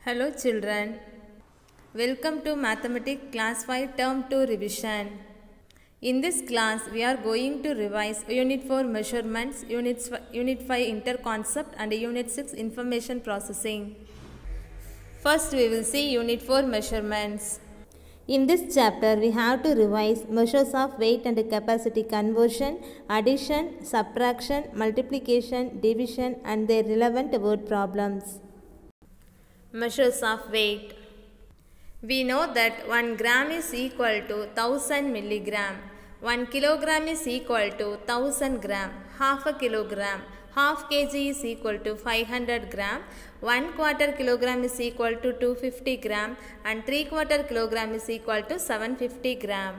Hello children. Welcome to Mathematics Class 5 Term 2 Revision. In this class, we are going to revise Unit 4 Measurements, Unit, Unit 5 Interconcept and Unit 6 Information Processing. First, we will see Unit 4 Measurements. In this chapter, we have to revise measures of weight and capacity conversion, addition, subtraction, multiplication, division, and their relevant word problems. Measures of weight. We know that 1 gram is equal to 1000 milligram. 1 kilogram is equal to 1000 gram. Half a kilogram. Half kg is equal to 500 gram. 1 quarter kilogram is equal to 250 gram. And 3 quarter kilogram is equal to 750 gram.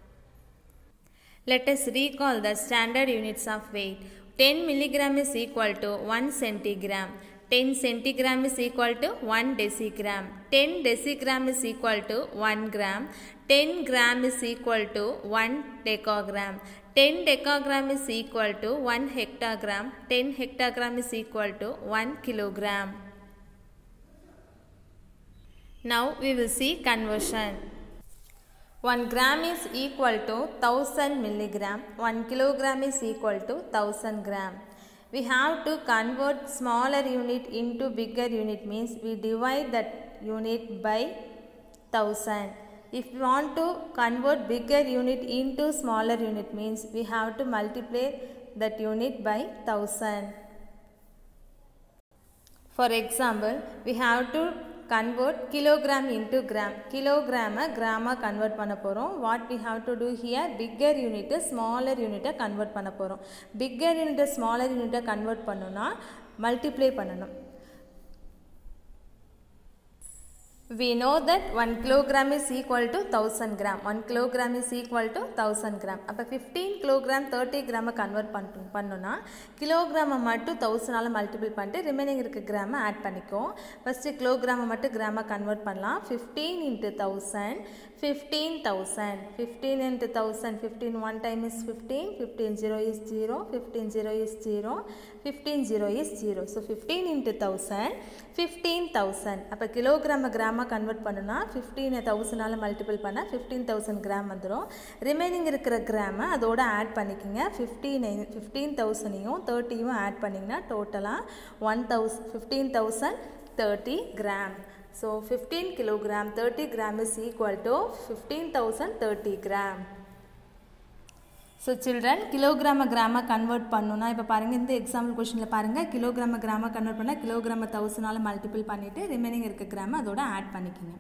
Let us recall the standard units of weight. 10 milligram is equal to 1 centigram. 10 centigram is equal to 1 decigram. 10 decigram is equal to 1 gram. 10 gram is equal to 1 decagram. 10 decagram is equal to 1 hectagram. 10 hectagram is equal to 1 kilogram. Now we will see conversion. 1 gram is equal to 1000 milligram. 1 kilogram is equal to 1000 gram. We have to convert smaller unit into bigger unit means we divide that unit by 1000. If we want to convert bigger unit into smaller unit means we have to multiply that unit by 1000. For example, we have to convert kilogram into gram. Kilogram gram convert பண்ண போகிறோம் what we have to do here bigger unit smaller unit convert பண்ண போகிறோம் bigger unit smaller unit convert பண்ணணும்னா multiply பண்ணணும் We know that 1 kilogram is equal to 1000 gram. 1 kilogram is equal to 1000 gram. அப்போ 15 kilogram 30 gram convert பண்ண பண்ணோன்னா கிலோகிராமை மட்டும் தௌசண்டால் multiple பண்ணிட்டு remaining இருக்க கிராமை ஆட் பண்ணிக்கோ ஃபஸ்ட்டு கிலோகிராமை மட்டும் கிராமை கன்வெர்ட் பண்ணலாம் fifteen into thousand fifteen thousand fifteen into thousand fifteen one time is fifteen fifteen zero is zero fifteen zero is zero fifteen zero is zero so fifteen into thousand fifteen thousand அப்போ கிலோகிராமை கிராமாக convert பண்ணுனா fifteen தௌசண்டால் multiple பண்ணால் fifteen thousand gram வந்துடும் remaining இருக்கிற கிராமை அதோட ஆட் பண்ணிக்கோங்க ஃபிஃப்டீன் ஃபிஃப்டீன் தௌசண்டையும் தேர்ட்டியும் ஆட் பண்ணிங்கன்னா டோட்டலாக one thousand fifteen thousand thirty gram so fifteen kilogram thirty gram is equal to fifteen thousand thirty gram so children கிலோகிராம கிராம கன்வெர்ட் பண்ணணும்னா இப்போ பாருங்கள் இந்த எக்ஸாம்பிள் கொஷனில் பாருங்கள் கிலோகிராம கிராம கன்வெர்ட் பண்ணால் கிலோகிராம தௌசண்டால் மல்டிபிள் பண்ணிவிட்டு ரிமைனிங் இருக்க கிராம அதோட ஆட் பண்ணிக்கோங்க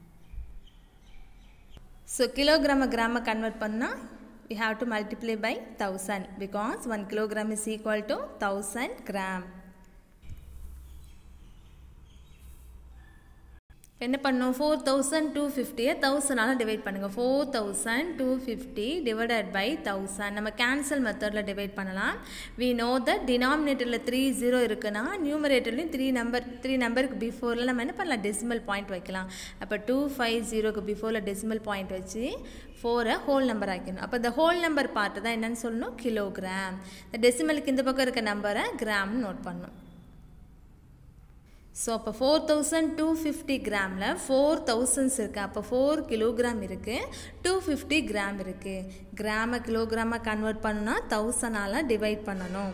ஸோ கிலோகிராம கிராம கன்வெர்ட் பண்ணால் we have to multiply by 1000 because 1 kilogram is equal to 1000 gram. என்ன பண்ணோம் ஃபோர் தௌசண்ட் டூ ஃபிஃப்டியை தௌசண்டால் டிவைட் பண்ணுங்கள் four thousand two fifty divided by thousand நம்ம கேன்சல் மெத்தடில் டிவைட் பண்ணலாம் வி நோ த டினாமினேட்டரில் த்ரீ ஜீரோ இருக்குன்னா நியூமரேட்டர்லையும் த்ரீ நம்பர் த்ரீ நம்பருக்கு பிஃபோரில் நம்ம என்ன பண்ணலாம் டெசிமல் பாயிண்ட் வைக்கலாம் அப்போ டூ ஃபைவ் ஜீரோக்கு பிஃபோரில் டெசிமல் பாயிண்ட் வச்சு ஃபோரை ஹோல் நம்பர் ஆக்கணும் அப்போ இந்த ஹோல் நம்பர் பார்ட்டு தான் என்னன்னு சொல்லணும் கிலோகிராம் இந்த டெசிமலுக்கு இந்த பக்கம் இருக்க நம்பரை கிராம்னு நோட் பண்ணணும் ஸோ அப்போ ஃபோர் தௌசண்ட் டூ ஃபிஃப்டி கிராமில் ஃபோர் தௌசண்ட்ஸ் இருக்குது அப்போ ஃபோர் கிலோகிராம் இருக்குது டூ ஃபிஃப்டி கிராம் இருக்குது கிராம கிலோகிராமாக கன்வெர்ட் பண்ணணும்னா தௌசண்டால் டிவைட் பண்ணணும்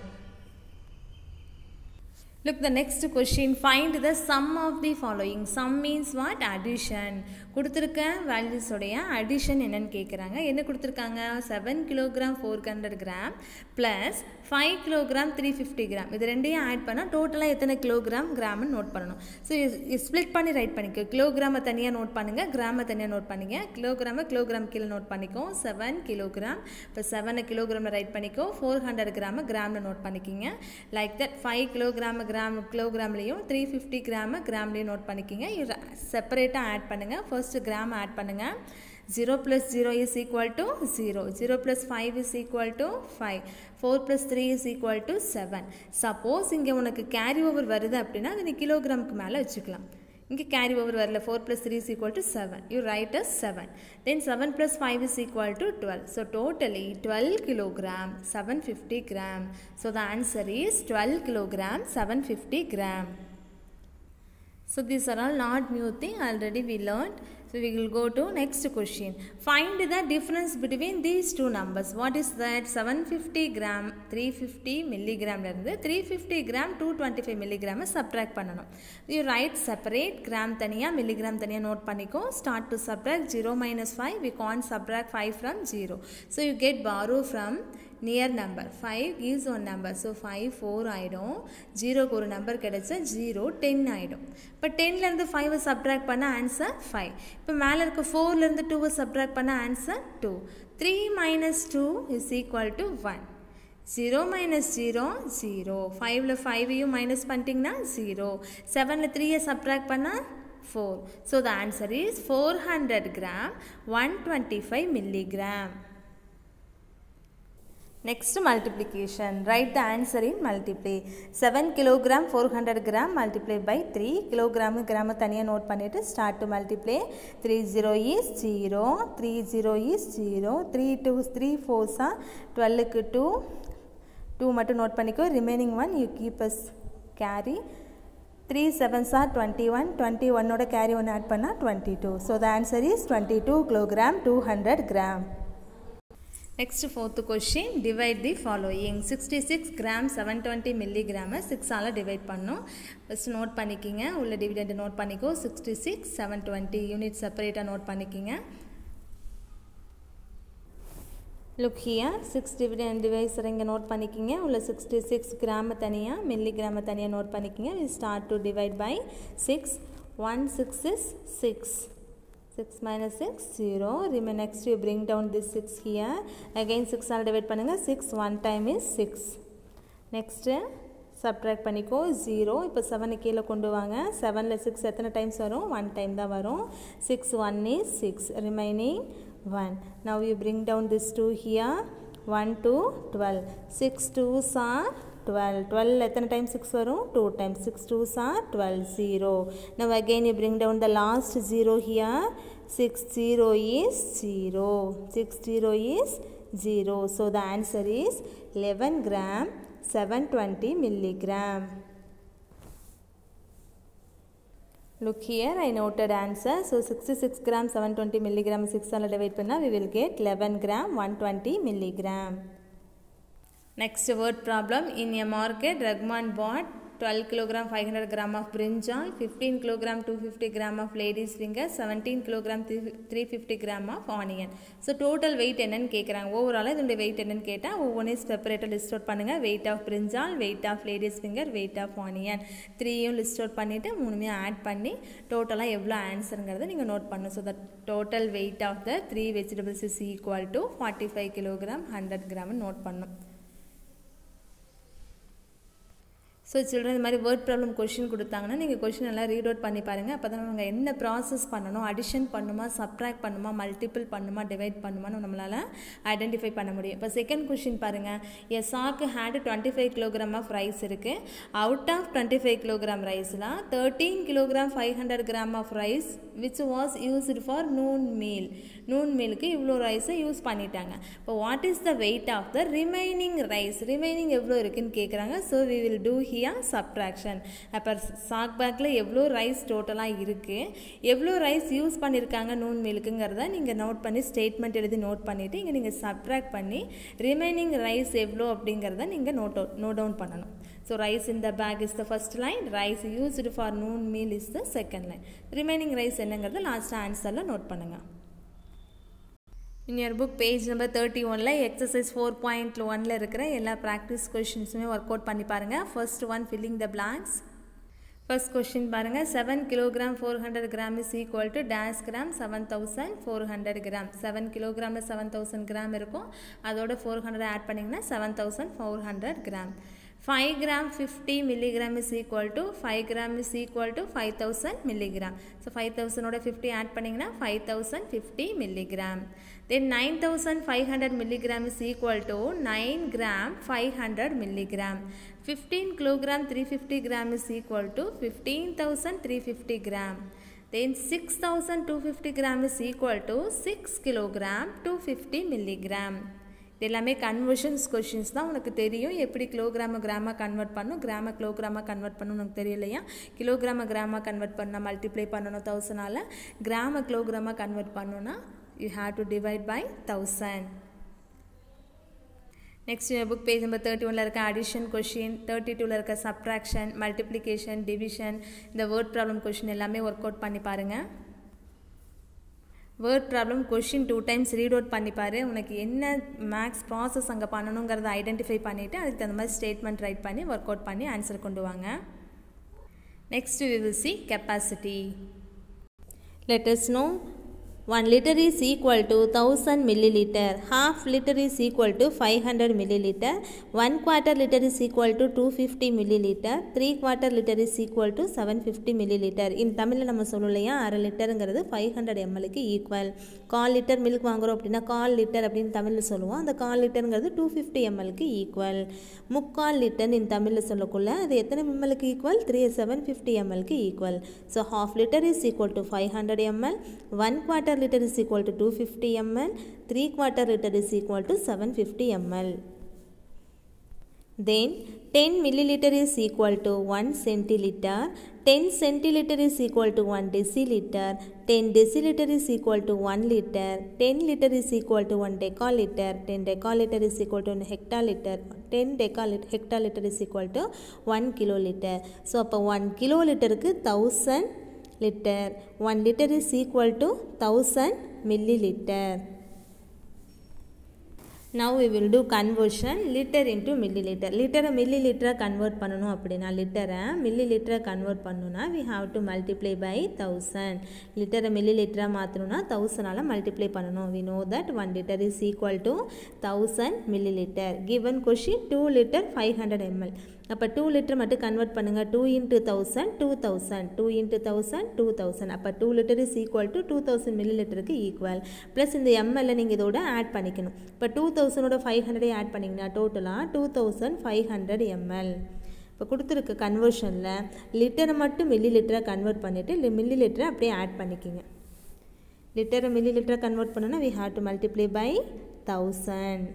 Look the next question. Find the sum of the following. Sum means what? Addition. கொடுத்துருக்க வேல்யூஸோடைய அடிஷன் என்னன்னு கேட்குறாங்க என்ன கொடுத்துருக்காங்க seven kilogram four hundred gram plus five kilogram three fifty gram இது ரெண்டையும் ஆட் பண்ணால் டோட்டலாக எத்தனை கிலோகிராம் கிராம்னு நோட் பண்ணணும் ஸோ ஸ்ப்ளிட் பண்ணி ரைட் பண்ணிக்கோ கிலோகிராமை தனியாக நோட் பண்ணுங்கள் கிராமை தனியாக நோட் பண்ணிங்க கிலோகிராமை கிலோகிராம் கீழே நோட் பண்ணிக்கோ செவன் கிலோகிராம் இப்போ செவனை கிலோகிராமில் ரைட் பண்ணிக்கோ ஃபோர் ஹண்ட்ரட் கிராமை கிராமில் நோட் பண்ணிக்கிங்க like that five kilogram gram கிலோகிராம்லேயும் த்ரீ ஃபிஃப்டி கிராமு கிராம்லேயும் நோட் பண்ணிக்கிங்க இது செப்பரேட்டாக ஆட் பண்ணுங்கள் ஃபர்ஸ்ட் கிராம் ஆட் பண்ணுங்கள் zero plus zero is equal to zero zero plus five is equal to five four plus three is equal to seven suppose இங்கே உனக்கு carry over வருது அப்படின்னா அது நீ கிலோகிராமுக்கு மேலே வச்சுக்கலாம் இங்கே கேரி ஓவர் வரல four plus three is equal to seven you write as seven then seven plus five is equal to twelve so totally twelve kilogram seven fifty gram so the answer is twelve kilogram seven fifty gram So these are all not new thing already we learned. So we will go to next question. Find the difference between these two numbers. What is that? 750 gram 350 milligram இருந்து 350 gram 225 milligram subtract பண்ணணும். You write separate gram தனியா milligram தனியா note பண்ணிக்கோ. Start to subtract 0 minus 5. We can't subtract 5 from 0. So you get borrow from near number five gives one number so five four ஆகிடும் ஜீரோக்கு ஒரு number கிடச்சா zero ten ஆகிடும் இப்போ டென்லேருந்து ஃபைவை சப்ட்ராக்ட் பண்ண ஆன்சர் ஃபைவ் இப்போ மேலே இருக்க ஃபோர்லேருந்து டூவை சப்ட்ராக்ட் பண்ண answer two three minus two is equal to one zero minus zero zero ஃபைவ்ல ஃபைவையும் மைனஸ் பண்ணிட்டீங்கன்னா ஜீரோ செவனில் த்ரீயை சப்ட்ராக்ட் பண்ணால் four so the answer is four hundred gram one twenty five milligram Next multiplication. Write the answer in multiply. 7 kilogram 400 gram multiply by 3 kilogram gram தனியாக note பண்ணிட்டு start to multiply. 3 0 is 0. 3 0 is 0. 3 2 3 4 are 12 க்கு 2. 2 மட்டும் note பண்ணிக்கோ remaining one you keep us carry. 3 sevens are 21. 21 ஓட carry ஒன்று add பண்ணால் 22. So the answer is 22 kilogram 200 gram. Next fourth question divide the following sixty six gram seven twenty மில்லிகிராமை சிக்ஸால் divide பண்ணோம் first note பண்ணிக்கிங்க உள்ள dividend note பண்ணிக்கோ sixty six seven twenty unit செப்பரேட்டாக நோட் பண்ணிக்கிங்க look here six dividend divisor இங்கே note பண்ணிக்கிங்க உள்ள சிக்ஸ்டி சிக்ஸ் கிராம தனியாக மில்லிகிராம தனியாக நோட் பண்ணிக்கிங்க we start to divide by six one six is six 6 minus 6 0 remain next you bring down this 6 here again 6 ஆல் divide பண்ணுங்க 6 one time is 6 next subtract பண்ணிக்கோ 0 இப்போ 7 கீழே கொண்டு வாங்க 7ல 6 எத்தனை டைம்ஸ் வரும் 1 டைம் தான் வரும் 6 1 is 6 remaining 1 now you bring down this 2 here 1 to 12 6 2s are 12 12 எத்தனை டைம் 6 வரும் 2 times 6 2s are 12 0 now again you bring down the last 0 here 6 0 is 0 6 0 is 0 so the answer is 11 gram 720 milligram look here I noted answer so 66 gram 720 milligram 6 ஆல் divide பண்ணா we will get 11 gram 120 milligram Next word problem. In a market, Ragman bought 12 kilogram 500 gram of brinjal, 15 kilogram 250 gram of lady's finger, 17 kilogram 350 gram of onion. So total weight என்னன்னு கேட்குறாங்க ஓவராலாக இதோட wait என்னன்னு கேட்டால் ஒவ்வொன்றையும் செப்பரேட்டாக list out பண்ணுங்கள் weight of brinjal weight of ladies finger weight of onion த்ரீயும் லிஸ்ட் அவுட் பண்ணிவிட்டு மூணுமே ஆட் பண்ணி டோட்டலாக எவ்வளோ ஆன்சருங்கிறத நீங்கள் நோட் பண்ணணும் so the total weight of the three vegetables is equal to forty five kilogram hundred கிராம்னு நோட் பண்ணணும் ஸோ சில்ட்ரன் இந்த மாதிரி வேர்ட் ப்ராப்ளம் கொஷின் கொடுத்தாங்கன்னா நீங்கள் கொஷின் எல்லாம் ரீட் அவுட் பண்ணி பாருங்கள் அப்போ தான் நம்ம என்ன ப்ராசஸ் பண்ணணும் அடிஷன் பண்ணுமா சப்ட்ராக்ட் பண்ணுமா மல்டிபிள் பண்ணுமா டிவைட் பண்ணுமான்னு நம்மளால் ஐடென்டிஃபை பண்ண முடியும் இப்போ செகண்ட் கொஷின் பாருங்கள் a sack had twenty five kilogram of rice இருக்குது out of twenty five kilogram ரைஸில் thirteen kilogram five hundred gram of rice which was used for noon meal noon மீலுக்கு இவ்வளோ ரைஸை யூஸ் பண்ணிட்டாங்க இப்போ what is the weight of the remaining rice remaining எவ்வளோ இருக்குன்னு கேட்குறாங்க so we will do here subtraction அப்போ சாக் பேக்கில் எவ்வளோ ரைஸ் டோட்டலாக இருக்குது எவ்வளோ ரைஸ் யூஸ் பண்ணியிருக்காங்க நூன் மில்க்குங்கிறத நீங்கள் நோட் பண்ணி ஸ்டேட்மெண்ட் எழுதி நோட் பண்ணிவிட்டு இங்கே நீங்கள் சப்ட்ராக்ட் பண்ணி ரிமைனிங் ரைஸ் எவ்வளோ அப்படிங்கிறத நீங்கள் நோட் நோட் டவுன் பண்ணணும் so rice in the bag is the first line rice used for noon meal is the second line remaining rice என்னங்கிறது லாஸ்ட் ஆன்சரில் நோட் பண்ணுங்கள் in your book page number thirty ஒனில் exercise four point ஒனில் இருக்கிற எல்லா practice கொஷின்ஸுமே work out பண்ணி பாருங்கள் first one filling the blanks first question பாருங்கள் seven kilogram four hundred gram is equal to டேஸ் gram seven thousand four hundred gram seven கிலோகிராமில் செவன் தௌசண்ட் கிராம் இருக்கும் அதோட ஃபோர் ஹண்ட்ரட் ஆட் பண்ணிங்கன்னா seven thousand four hundred gram 5 gram 50 milligram is equal to 5 gram is equal to 5000 milligram. So 5000 ஓட 50 add பண்ணிங்கன்னா 5050 milligram. Then 9500 milligram is equal to 9 gram 500 milligram. 15 kilogram 350 gram is equal to 15350 gram. Then 6250 gram is equal to 6 kilogram 250 milligram. இது எல்லாமே conversions questions தான் உனக்கு தெரியும் எப்படி கிலோகிராம கிராமாக convert பண்ணும் கிராம கிலோகிராமாக கன்வெர்ட் பண்ணணும் உனக்கு தெரியலையா கிலோகிராம கிராமாக கன்வெர்ட் பண்ணால் மல்டிப்ளை பண்ணணும் தௌசண்டால் கிராம கிலோகிராமாக கன்வெர்ட் பண்ணணும்னா you have to divide by thousand next book page number thirty ஒனில் இருக்க அடிஷன் கொஷின் தேர்ட்டி டூவில் இருக்க சப்ட்ராக்ஷன் மல்டிப்ளிகேஷன் டிவிஷன் இந்த வேர்ட் ப்ராப்ளம் கொஷின் எல்லாமே ஒர்க் அவுட் பண்ணி பாருங்கள் word problem question two times read out பண்ணிப்பார் உனக்கு என்ன மேக்ஸ் ப்ராசஸ் அங்கே பண்ணணுங்கிறத ஐடென்டிஃபை பண்ணிவிட்டு அதுக்கு தகுந்த மாதிரி ஸ்டேட்மெண்ட் ரைட் பண்ணி ஒர்க் அவுட் பண்ணி ஆன்சர் கொண்டு வாங்க next we will see capacity Let us know 1 liter is equal to 1000 milliliter, half liter is equal to 500 milliliter, 1 quarter liter is equal to 250 milliliter, 3 quarter liter is equal to 750 milliliter. இந்த தமிழில் நம்ம சொல்லணும் இல்லையா அரை லிட்டருங்கிறது five hundred எம்எல்க்கு equal கால் litre milk வாங்குறோம் அப்படின்னா கால் லிட்டர் அப்படின்னு தமிழில் சொல்லுவோம் அந்த கால் லிட்டருங்கிறது டூ ஃபிஃப்டி எம்எல்க்கு ஈக்குவல் முக்கால் லிட்டர் இந்த தமிழில் சொல்லக்குள்ள அது எத்தனை எம்எல்க்கு ஈக்குவல் த்ரீ செவன் ஃபிஃப்டி எம்எல்க்கு equal so half litre is equal to five hundred ML one quarter liter is equal to 250 ml 3 quarter liter is equal to 750 ml then 10 milliliter is equal to 1 centiliter 10 centiliter is equal to 1 deciliter 10 deciliter is equal to 1 liter 10 liter is equal to 1 decaliter 10 decaliter is equal to 1 hectoliter 10 decaliter hectoliter is equal to 1 kiloliter so அப்போ 1 kiloliterக்கு 1000 liter 1 liter is equal to 1000 milliliter now we will do conversion liter into milliliter லிட்டரை மில்லிலிட்டராக convert பண்ணணும் அப்படின்னா லிட்டரை மில்லிலிட்டரை convert பண்ணணும்னா we have to multiply by thousand லிட்டரை மில்லிலிட்டராக மாற்றணும்னா தௌசண்டால் மல்டிப்ளை பண்ணணும் we know that 1 liter is equal to 1000 milliliter given question 2 liter 500 ml அப்போ டூ லிட்டர் மட்டும் கன்வெர்ட் பண்ணுங்கள் two into thousand two thousand two into thousand two thousand அப்போ two litre is equal to two thousand மில்லி லிட்டருக்கு equal plus இந்த எம்எல்ல நீங்கள் இதோட ஆட் பண்ணிக்கணும் இப்போ டூ தௌசண்டோட ஃபைவ் ஹண்ட்ரடே ஆட் பண்ணிங்கன்னா டோட்டலாக two thousand five hundred ML இப்போ கொடுத்துருக்க கன்வர்ஷனில் லிட்டரை மட்டும் மில்லி லிட்டராக கன்வெர்ட் பண்ணிவிட்டு மில்லி லிட்டரை அப்படியே ஆட் பண்ணிக்கிங்க லிட்டரை மில்லி லிட்டரை கன்வெர்ட் பண்ணோன்னா we have to multiply by thousand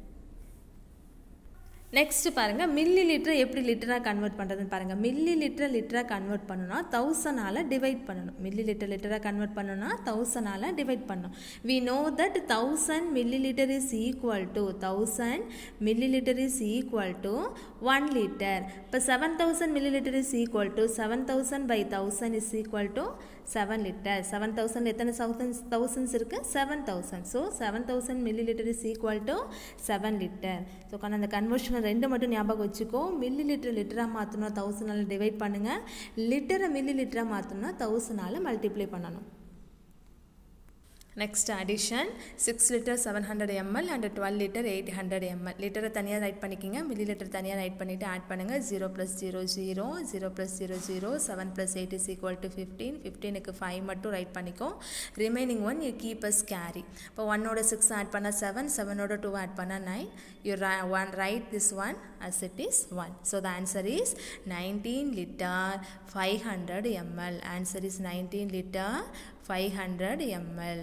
next பாருங்கள் மில்லி லிட்டரை எப்படி லிட்டராக கன்வெர்ட் பண்ணுறதுன்னு பாருங்கள் மில்லி லிட்டரை லிட்டராக கன்வெர்ட் பண்ணணும்னா தௌசண்டால் டிவைட் பண்ணணும் மில்லி லிட்டர் லிட்டராக கன்வெர்ட் பண்ணணும்னா தௌசண்டால் டிவைட் பண்ணணும் we know that thousand millilitre is equal to thousand millilitre is equal to one litre இப்போ seven thousand millilitre is equal to seven thousand by thousand is equal to seven litre seven thousand எத்தனை thousands thousands இருக்குது seven thousand so seven thousand millilitre is equal to seven litre so அந்த கன்வர்ஷனை ரெண்டு மட்டும் ஞாபகம் வச்சுக்கோ milli millilitre லிட்டராக மாற்றணும் தௌசண்டால் divide பண்ணுங்கள் லிட்டரை மில்லி லிட்டராக மாற்றணும்னா தௌசண்டால் மல்டிப்ளை பண்ணணும் next addition six litre seven hundred ML and twelve litre eight hundred ML லிட்டரை தனியாக ரைட் பண்ணிக்கிங்க மில்லி லிட்டர் தனியாக ரைட் பண்ணிவிட்டு ஆட் பண்ணுங்கள் zero plus zero zero zero plus zero zero seven plus eight is equal to fifteen ஃபிஃப்டீனுக்கு five மட்டும் write பண்ணிக்கோ remaining one you keep as carry இப்போ ஒன்னோட சிக்ஸ் ஆட் பண்ணால் செவன் செவனோட டூ ஆட் பண்ணால் nine you one write this one as it is 1. So the answer is 19 liter 500 ml. Answer is 19 liter 500 ml.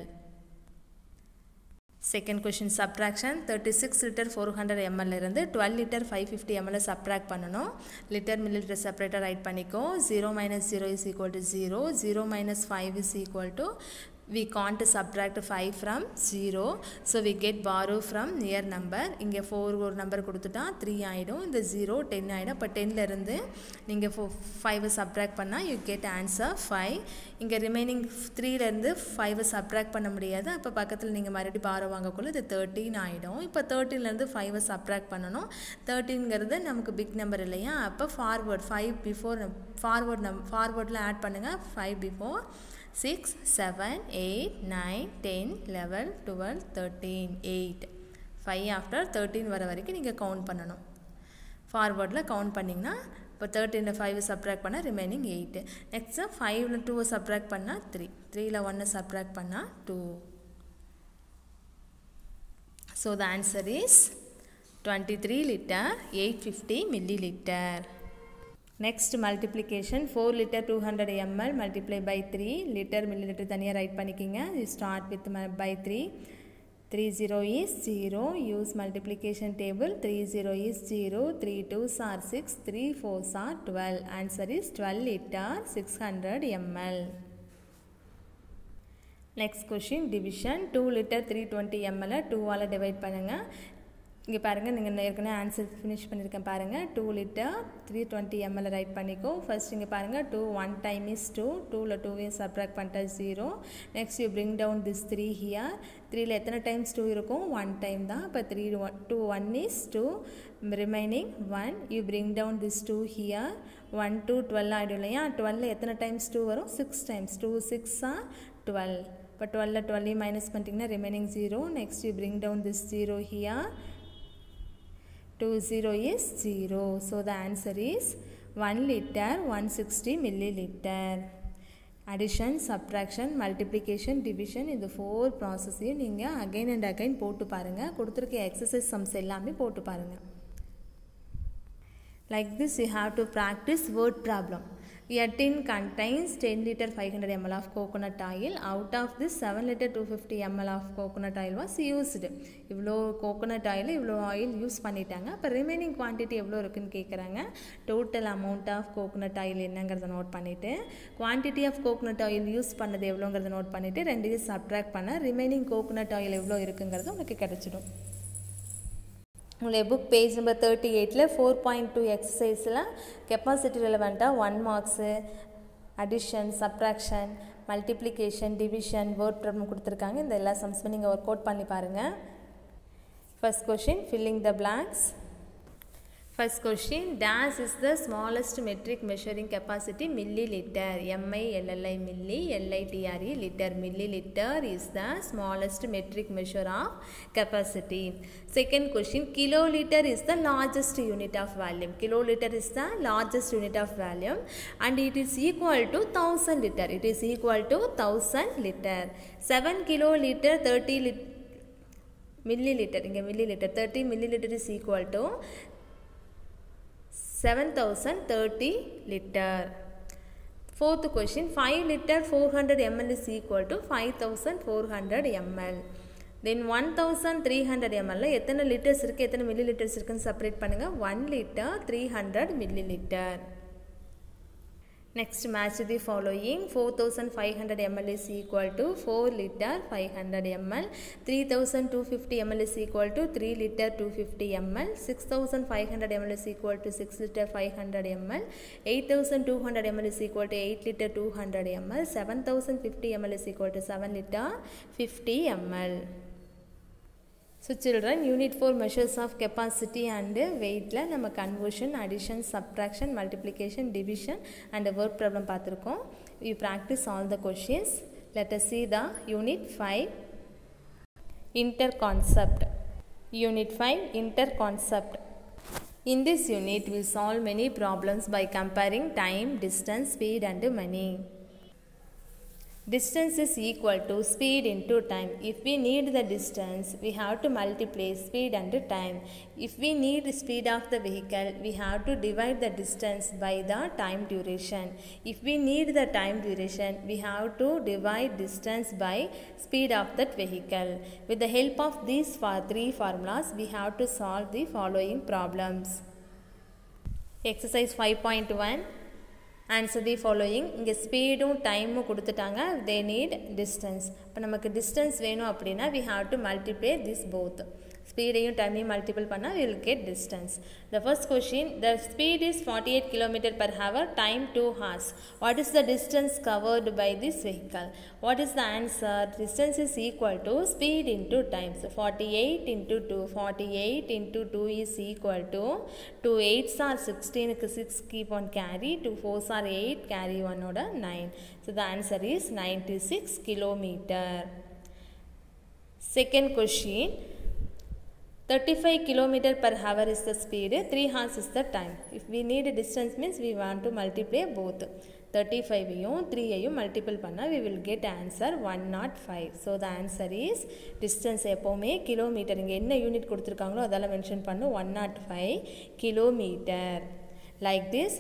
Second question subtraction thirty six litre four hundred ML இருந்து twelve litre five fifty ML subtract பண்ணணும் litre millilitre செப்பரேட்டாக write பண்ணிக்கோ zero minus zero is equal to zero zero minus five is equal to we can't subtract 5 from 0 so we get borrow from near number இங்கே 4 ஒரு number கொடுத்துட்டா 3 ஆகிடும் இந்த 0 10 ஆகிடும் அப்போ டென்லேருந்து நீங்கள் ஃபோ ஃபைவை சப்ட்ராக்ட் பண்ணால் யூ கெட் ஆன்சர் ஃபைவ் இங்கே ரிமைனிங் த்ரீலேருந்து ஃபைவை சப்ட்ராக்ட் பண்ண முடியாது அப்போ பக்கத்தில் நீங்கள் மறுபடியும் பாரோ வாங்கக்குள்ள இது தேர்ட்டின் ஆகிடும் இப்போ தேர்ட்டின்லேருந்து ஃபைவை சப்ட்ராக்ட் பண்ணணும் தேர்ட்டின்ங்கிறது நமக்கு பிக் நம்பர் இல்லையா அப்போ ஃபார்வர்ட் ஃபைவ் பிஃபோர் ஃபார்வர்ட் நம் ஃபார்வர்டில் ஆட் பண்ணுங்கள் five before six seven eight nine ten eleven twelve thirteen eight five after thirteen வர வரைக்கும் நீங்கள் கவுண்ட் பண்ணணும் ஃபார்வர்டில் கவுண்ட் பண்ணிங்கன்னா இப்போ தேர்ட்டீனில் ஃபைவ் சப்ட்ராக்ட் பண்ணால் ரிமைனிங் எயிட்டு நெக்ஸ்ட்டு ஃபைவ்ல டூவை சப்ட்ராக்ட் பண்ணால் த்ரீ த்ரீயில் ஒன்னை சப்ட்ராக்ட் பண்ணால் two so the answer is twenty three litre eight fifty millilitre next multiplication four litre two hundred ML multiply by three litre millilitre தனியாக write பண்ணிக்கிங்க you start with by three 3 0 is 0 use multiplication table 3 0 is 0 3 2s are 6 3 4s are 12 answer is 12 liter 600 ml next question division 2 liter 320 ml 2 ஆல் divide பண்ணுங்க இங்கே பாருங்கள் நீங்கள் ஏற்கனவே answer finish பண்ணியிருக்கேன் பாருங்கள் two litre three twenty ML write பண்ணிக்கோ first இங்கே பாருங்கள் two one time is two டூவில் டூவையும் சப்ராக்ட் பண்ணிட்டா zero next you bring down this three here த்ரீயில் எத்தனை டைம்ஸ் டூ இருக்கும் ஒன் டைம் தான் இப்போ three one two one is two remaining one you bring down this two here one two twelve ஆகிடும் இல்லையா டுவெல்ல எத்தனை டைம்ஸ் டூ வரும் சிக்ஸ் டைம்ஸ் டூ சிக்ஸா டுவெல் இப்போ டுவெல்ல டுவெல்லையும் மைனஸ் பண்ணிட்டீங்கன்னா remaining zero next you bring down this zero here 2 0 is 0 so the answer is 1 liter 160 milliliter addition subtraction multiplication division இந்த ஃபோர் ப்ராசஸையும் நீங்கள் அகைன் அண்ட் அகைன் போட்டு பாருங்கள் கொடுத்துருக்க எக்ஸசைஸ் சம்ஸ் எல்லாமே போட்டு பாருங்கள் like this you have to practice word problem a tin contains 10 liter 500 ml of coconut oil out of this 7 liter 250 ml of coconut oil was used இவ்வளோ coconut oil இவ்வளோ oil use பண்ணிட்டாங்க அப்போ remaining quantity எவ்வளோ இருக்குன்னு கேட்குறாங்க total amount of coconut oil என்னங்கிறத note பண்ணிவிட்டு quantity of coconut oil use பண்ணது எவ்வளோங்கிறத நோட் பண்ணிவிட்டு ரெண்டையும் சப்ட்ராக்ட் பண்ண ரிமைனிங் கோகோனட் ஆயில் எவ்வளோ இருக்குங்கிறது உங்களுக்கு கிடச்சிடும் உங்களுடைய புக் பேஜ் நம்பர் தேர்ட்டி எயிட்டில் ஃபோர் பாயிண்ட் டூ எக்ஸசைஸில் கெப்பாசிட்டி ரெலவெண்ட்டாக one marks addition subtraction multiplication division word problem கொடுத்துருக்காங்க இந்த எல்லா சம்ஸுமே நீங்கள் ஒர்க் அவுட் பண்ணி பாருங்கள் first question filling the blanks First question, dash is the smallest metric measuring capacity milliliter. M-I-L-L-I milli, L-I-T-R-E liter. Milliliter is the smallest metric measure of capacity. Second question, kiloliter is the largest unit of volume. Kiloliter is the largest unit of volume and it is equal to 1000 liter. It is equal to 1000 liter. 7 kiloliter 30 liter milliliter. இங்கே milliliter 30 milliliter is equal to 7030 liter. Fourth question 5 liter 400 ml is equal to 5400 ml. Then one thousand three hundred எம்எல்ல எத்தனை litres இருக்குது எத்தனை millilitres இருக்குன்னு separate பண்ணுங்கள் one litre three hundred millilitre Next match the following 4500 ml is equal to 4 liter 500 ml 3250 ml is equal to 3 liter 250 ml 6500 ml is equal to 6 liter 500 ml 8200 ml is equal to 8 liter 200 ml 7050 ml is equal to 7 liter 50 ml so children unit four measures of capacity and வெயிட்டில் நம்ம conversion addition subtraction multiplication division and word problem பார்த்துருக்கோம் you practice all the questions let us see the unit five inter concept unit five inter concept In this unit, we solve many problems by comparing time, distance, speed and money. Distance is equal to speed into time. If we need the distance, we have to multiply speed and time. If we need the speed of the vehicle, we have to divide the distance by the time duration. If we need the time duration, we have to divide distance by speed of that vehicle. With the help of these for three formulas, we have to solve the following problems. Exercise 5.1 answer the following இங்கே ஸ்பீடும் டைமும் கொடுத்துட்டாங்க they need distance இப்போ நமக்கு distance வேணும் அப்படின்னா we have to multiply this both ஸ்பீடையும் டைமையும் மல்டிபிள் பண்ணால் will get distance the first question the speed is forty eight kilometre per hour time two hours what is the distance covered by this vehicle what is the answer distance is equal to speed into time so forty eight into two forty eight into two is equal to two eights are சிக்ஸ்டீனுக்கு six keep on carry two fours are eight carry ஒன்னோட nine so the answer is ninety six kilometre second question 35 kilometer per hour is the speed 3 hours is the time if we need a distance means we want to multiply both 35 ஐயும் 3 ஐயும் multiple பண்ணால் we will get answer 105 so the answer is distance எப்போவுமே kilometre இங்கே என்ன unit கொடுத்துருக்காங்களோ அதெல்லாம் mention பண்ணு 105 kilometre like this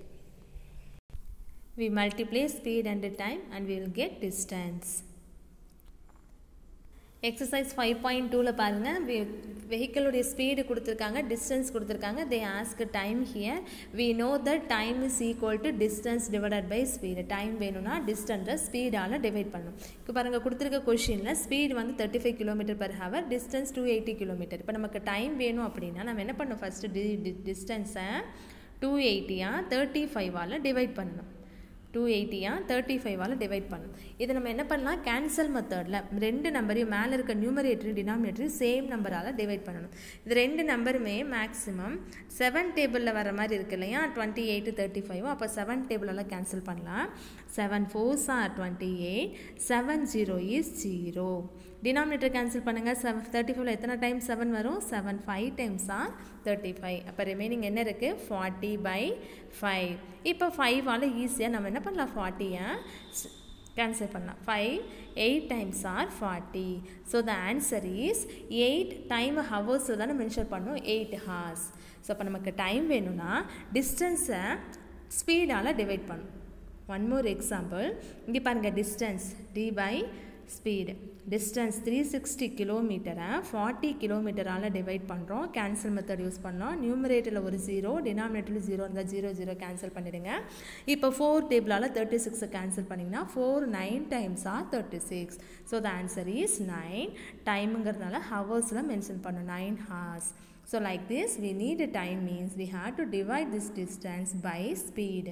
we multiply speed and time and we will get distance exercise five point டூவில் பாருங்கள் வெஹிக்கிளுடைய ஸ்பீடு கொடுத்துருக்காங்க டிஸ்டன்ஸ் கொடுத்துருக்காங்க they ask time here we know the time is equal to distance divided by speed time வேணும்னா டிஸ்டன்ஸை ஸ்பீடால் divide பண்ணணும் இப்போ பாருங்கள் கொடுத்துருக்க கொஷினில் ஸ்பீடு வந்து thirty five kilometre per hour distance two eighty kilometre இப்போ நமக்கு டைம் வேணும் அப்படின்னா நம்ம என்ன பண்ணணும் ஃபஸ்ட்டு டி டிஸ்டன்ஸை டூ எயிட்டியாக தேர்ட்டி ஃபைவால் டிவைட் பண்ணணும் டூ எயிட்டியாக தேர்ட்டி ஃபைவால் டிவைட் பண்ணணும் இதை நம்ம என்ன பண்ணலாம் கேன்சல் மெத்தடில் ரெண்டு நம்பரையும் மேலே இருக்க நியூமரேட்டரி டினாமினேட்டரி சேம் நம்பரால் டிவைட் பண்ணணும் இது ரெண்டு நம்பருமே மேக்ஸிமம் செவன் டேபிளில் வர மாதிரி இருக்கு இல்லையா டுவெண்ட்டி எயிட்டு தேர்ட்டி ஃபைவ் அப்போ செவன் டேபிளெல்லாம் கேன்சல் பண்ணலாம் seven fours are twenty eight seven zero is zero denominator cancel பண்ணுங்கள் செவன் தேர்ட்டி ஃபைவ்ல எத்தனை டைம் செவன் வரும் seven five times are thirty five அப்போ ரிமைனிங் என்ன இருக்குது ஃபார்ட்டி பை ஃபைவ் இப்போ ஃபைவால் ஈஸியாக நம்ம என்ன பண்ணலாம் ஃபார்ட்டியை கேன்சல் பண்ணலாம் five eight times are forty so the answer is eight time ஹவர்ஸில் தானே மென்ஷன் பண்ணோம் எயிட் ஹார்ஸ் ஸோ அப்போ நமக்கு டைம் வேணும்னா டிஸ்டன்ஸை ஸ்பீடால் டிவைட் பண்ணும் ஒன் மோர் எக்ஸாம்பிள் இங்கே பாருங்கள் distance D by speed distance three sixty கிலோமீட்டரை ஃபார்ட்டி கிலோமீட்டரால் டிவைட் பண்ணுறோம் கேன்சல் மெத்தட் யூஸ் பண்ணோம் நியூமரேட்டரில் ஒரு ஜீரோ டினாமினேட்டரில் ஜீரோ இருந்தால் ஜீரோ ஜீரோ கேன்சல் பண்ணிவிடுங்க இப்போ ஃபோர் டேபிளால் தேர்ட்டி சிக்ஸை கேன்சல் பண்ணிங்கன்னா four nine times are thirty six so the answer is nine டைமுங்கிறதுனால ஹவர்ஸில் மென்ஷன் பண்ணணும் nine hours so like this we need time means we have to divide this distance by speed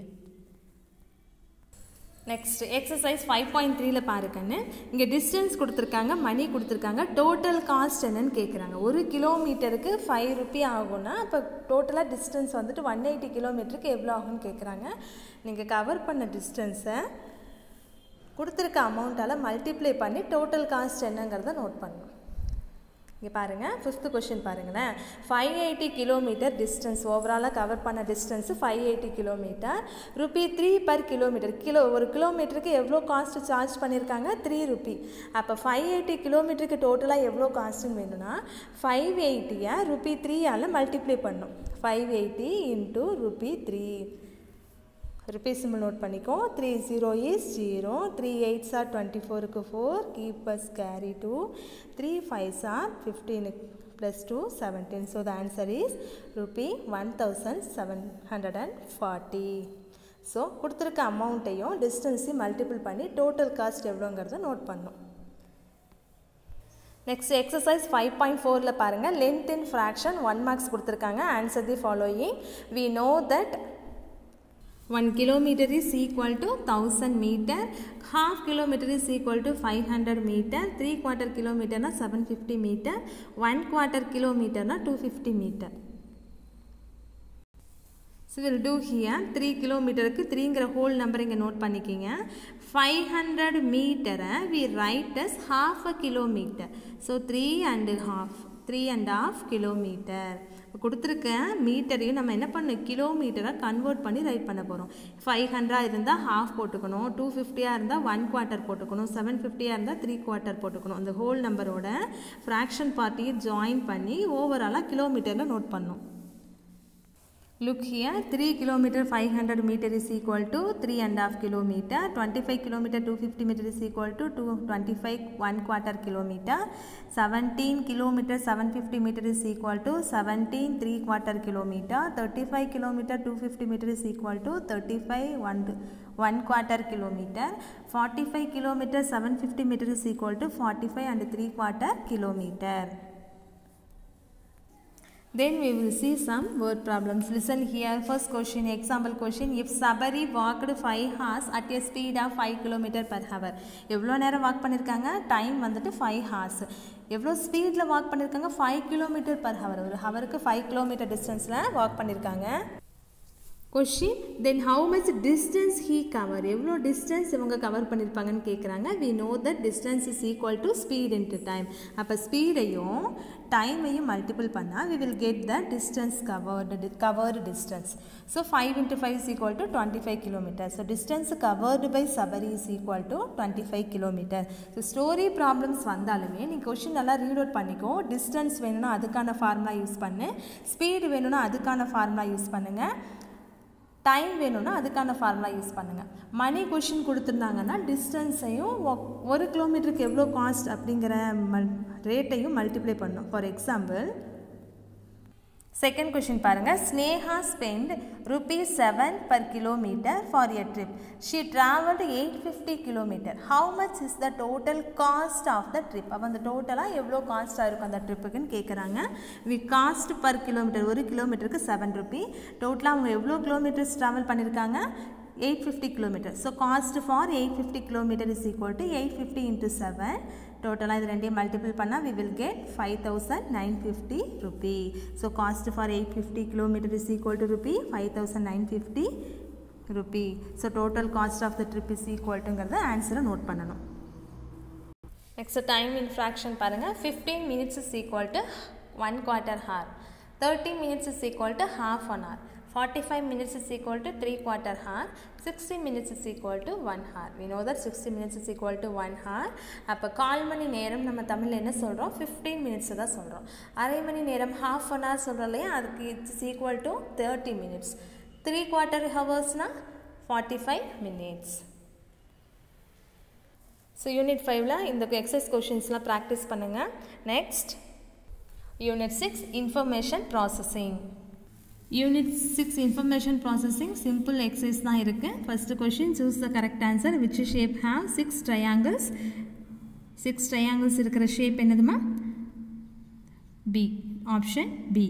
next exercise five point த்ரீல பாருக்கன்னு இங்கே distance கொடுத்துருக்காங்க மணி கொடுத்துருக்காங்க total cost என்னன்னு கேட்குறாங்க ஒரு கிலோமீட்டருக்கு ஃபைவ் ருபி ஆகும்னா அப்போ டோட்டலாக டிஸ்டன்ஸ் வந்துட்டு ஒன் எயிட்டி கிலோமீட்டருக்கு எவ்வளோ ஆகும்னு கேட்குறாங்க நீங்கள் கவர் பண்ண டிஸ்டன்ஸை கொடுத்துருக்க அமௌண்ட்டால் மல்டிப்ளை பண்ணி டோட்டல் காஸ்ட் என்னங்கிறத நோட் பண்ணணும் இங்கே பாருங்கள் ஃபிஃப்த்து கொஷின் பாருங்களேன் ஃபைவ் எயிட்டி கிலோமீட்டர் டிஸ்டன்ஸ் ஓவராலாக கவர் பண்ண distance five eighty kilometre rupee three per kilometre kilo ஒரு கிலோமீட்டருக்கு எவ்வளோ காஸ்ட் சார்ஜ் பண்ணியிருக்காங்க த்ரீ ருபி அப்போ ஃபைவ் எயிட்டி கிலோமீட்டருக்கு டோட்டலாக எவ்வளோ காஸ்ட்டுன்னு வேணும்னா ஃபைவ் எயிட்டியை ருபி த்ரீயால் மல்டிப்ளை பண்ணும் five eighty into rupee three rupee simple note பண்ணிக்கோ three zero is zero three eights are twenty ஃபோருக்கு four keepers carry two three fives are fifteen plus two seventeen so the answer is rupee one thousand seven hundred and forty so கொடுத்துருக்க அமௌண்ட்டையும் டிஸ்டன்ஸையும் multiple பண்ணி total cost எவ்வளோங்கிறத note பண்ணும் next exercise five point ஃபோரில் பாருங்கள் length in fraction one marks கொடுத்துருக்காங்க answer the following we know that 1 kilometer is equal to 1000 meter half kilometer is equal to 500 meter 3 quarter kilometer na 750 meter 1 quarter kilometer na 250 meter so we'll do here 3 கிலோமீட்டருக்கு த்ரீங்கிற whole number இங்கே note பண்ணிக்கிங்க five hundred மீட்டரை we write as half a kilometre so three and half three and half kilometre கொடுத்துருக்க மீட்டரையும் நம்ம என்ன பண்ணணும் கிலோமீட்டராக கன்வெர்ட் பண்ணி ரைட் பண்ண போகிறோம் ஃபைவ் ஹண்ட்ரட் இருந்தால் ஹாஃப் போட்டுக்கணும் டூ ஃபிஃப்டியாக இருந்தால் ஒன் குவார்ட்டர் போட்டுக்கணும் செவன் ஃபிஃப்டியாக இருந்தால் த்ரீ குவார்ட்டர் போட்டுக்கணும் அந்த ஹோல் நம்பரோட ஃப்ராக்ஷன் பார்ட்டியை ஜாயின் பண்ணி ஓவராலாக கிலோமீட்டரில் நோட் பண்ணணும் Look here, 3 kilometer 500 meter is equal to 3 and half kilometer. 25 kilometer 250 meter is equal to 2, 25 1 quarter kilometer. 17 kilometer 750 meter is equal to 17 3 quarter kilometer. 35 kilometer 250 meter is equal to 35 1 1 quarter kilometer. 45 kilometer 750 meter is equal to 45 and 3 quarter kilometer. Then we will see some word problems. Listen here. First question, example question. If Sabari walked 5 hours at a speed of 5 km per hour. எவ்வளோ நேரம் walk பண்ணியிருக்காங்க time வந்துட்டு five hours எவ்வளோ ஸ்பீடில் walk பண்ணியிருக்காங்க five kilometre per hour ஒரு ஹவருக்கு five kilometre டிஸ்டன்ஸில் வாக் பண்ணியிருக்காங்க question then how much distance he cover எவ்வளோ டிஸ்டன்ஸ் இவங்க கவர் பண்ணியிருப்பாங்கன்னு கேட்குறாங்க we know that distance is equal to speed into time அப்போ ஸ்பீடையும் டைமையும் மல்டிபிள் பண்ணால் we will get the distance covered covered distance so five into five is equal to twenty five kilometre so distance covered by Sabari is equal to twenty five kilometre so story problems வந்தாலுமே நீ question நல்லா read out பண்ணிக்கோ distance வேணும்னா அதுக்கான formula use பண்ணு speed வேணும்னா அதுக்கான formula use பண்ணுங்கள் டைம் வேணும்னா அதுக்கான ஃபார்முலா யூஸ் பண்ணுங்கள் மணி கொஷின் கொடுத்துருந்தாங்கன்னா டிஸ்டன்ஸையும் ஒரு கிலோமீட்டருக்கு எவ்வளோ காஸ்ட் அப்படிங்கிற மல் ரேட்டையும் மல்டிப்ளை பண்ணும் ஃபார் எக்ஸாம்பிள் செகண்ட் கொஷின் பாருங்கள் Sneha spend rupees seven per kilometre for a trip she travelled eight fifty kilometre how much is the total cost of the trip அப்போ அந்த டோட்டலாக எவ்வளோ காஸ்ட்டாக இருக்கும் அந்த ட்ரிப்புக்குன்னு கேட்குறாங்க வி காஸ்ட் பர் கிலோமீட்டர் ஒரு கிலோமீட்டருக்கு செவன் ருபி டோட்டலாக அவங்க எவ்வளோ கிலோமீட்டர்ஸ் ட்ராவல் பண்ணியிருக்காங்க eight fifty kilometre so cost for eight fifty kilometre is equal to eight fifty into seven டோட்டலாக இது ரெண்டையும் மல்டிபிள் பண்ணால் we will get five thousand nine fifty rupee so cost for eight fifty kilometre is equal to rupee five thousand nine fifty rupee so total cost of the trip is ஈக்குவல்ட்டுங்கிறத ஆன்சரை note பண்ணணும் next time in fraction பாருங்கள் fifteen minutes is equal to one quarter hour thirty minutes is equal to half an hour 45 minutes is equal to 3 quarter hour 60 minutes is equal to 1 hour we know that 60 minutes is equal to 1 hour அப்போ கால் மணி நேரம் நம்ம தமிழில் என்ன சொல்கிறோம் 15 minutes தான் சொல்கிறோம் அரை மணி நேரம் ஹாஃப் அன் ஹவர் சொல்கிறோம் இல்லையா அதுக்கு it's equal to thirty minutes three quarter ஹவர்ஸ்னால் forty five minutes so unit ஃபைவ்ல இந்த எக்ஸசைஸ் கொஷின்ஸ்லாம் ப்ராக்டிஸ் பண்ணுங்கள் next unit six information processing unit six information processing simple exercise தான் இருக்குது first question choose the correct answer which shape have six triangles six triangles இருக்கிற shape என்னதுமா B option B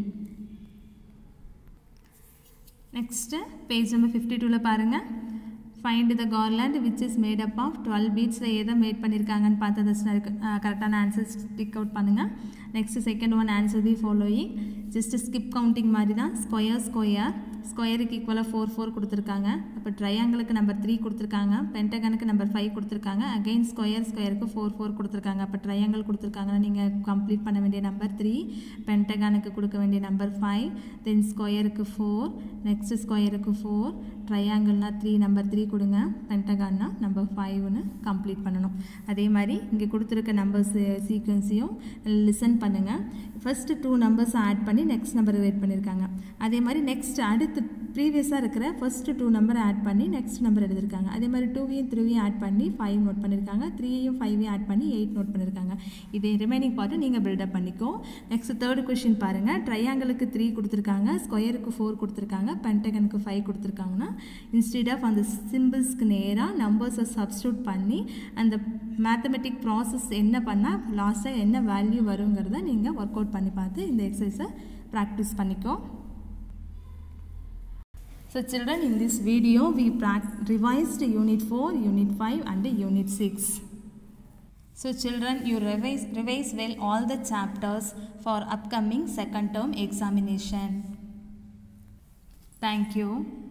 next page number fifty டூவில் பாருங்கள் find the garland which is made up of twelve பீட்ஸில் எதை made பண்ணியிருக்காங்கன்னு பார்த்தது கரெக்டான answers tick out பண்ணுங்கள் next second one answer the following just skip counting மாதிரி தான் ஸ்கொயர் ஸ்கொயர் ஸ்கொயருக்கு ஈக்குவலாக ஃபோர் ஃபோர் கொடுத்துருக்காங்க அப்போ ட்ரையாங்கிளுக்கு நம்பர் த்ரீ கொடுத்துருக்காங்க பென்டகனுக்கு நம்பர் ஃபைவ் கொடுத்துருக்காங்க அகெயின் ஸ்கொயர் ஸ்கொயருக்கு ஃபோர் ஃபோர் கொடுத்துருக்காங்க அப்போ ட்ரையாங்கிள் கொடுத்துருக்காங்கன்னா நீங்கள் கம்ப்ளீட் பண்ண வேண்டிய நம்பர் த்ரீ பென்டகானுக்கு கொடுக்க வேண்டிய நம்பர் ஃபைவ் தென் ஸ்கொயருக்கு ஃபோர் நெக்ஸ்ட் ஸ்கொயருக்கு ஃபோர் ட்ரையாங்கிள்னா த்ரீ நம்பர் த்ரீ கொடுங்க பென்டகான்னா நம்பர் ஃபைவ்னு கம்ப்ளீட் பண்ணணும் அதே மாதிரி இங்கே கொடுத்துருக்க நம்பர்ஸ் சீக்வன்ஸையும் லிசன் பண்ணுங்கள் ஃபஸ்ட்டு டூ நம்பர்ஸ் ஆட் பண்ணி நெக்ஸ்ட் நம்பர் வெயிட் பண்ணியிருக்காங்க அதே மாதிரி நெக்ஸ்ட் அடுத்து ப்ரீவியஸாக இருக்கிற ஃபஸ்ட்டு டூ நம்பர் ஆட் பண்ணி நெக்ஸ்ட் நம்பர் எழுதியிருக்காங்க அதே மாதிரி டூவையும் த்ரீவையும் ஆட் பண்ணி ஃபைவ் நோட் பண்ணியிருக்காங்க த்ரீயையும் ஃபைவையும் ஆட் பண்ணி எயிட் நோட் பண்ணியிருக்காங்க இதே ரிமைனிங் பார்ட்டு நீங்கள் பில்டப் பண்ணிக்கோ நெக்ஸ்ட் தேர்ட் கொஷின் பாருங்கள் ட்ரையாங்கிளுக்கு த்ரீ கொடுத்துருக்காங்க ஸ்கொயருக்கு ஃபோர் கொடுத்துருக்காங்க பென்டகனுக்கு ஃபைவ் கொடுத்துருக்காங்கன்னா இன்ஸ்டெட் ஆஃப் அந்த சிம்பிள்ஸ்க்கு நேராக நம்பர்ஸை சப்ஸ்டியூட் பண்ணி அந்த மேத்தமெட்டிக் ப்ராசஸ் என்ன பண்ணால் லாஸ்ட்டாக என்ன வேல்யூ வருங்கிறத நீங்கள் ஒர்க் அவுட் பண்ணி பார்த்து இந்த எக்ஸசைஸை ப்ராக்டிஸ் பண்ணிக்கோ So children in this video we revised unit 4, unit 5 and unit 6. So children you revise, revise well all the chapters for upcoming second term examination. Thank you.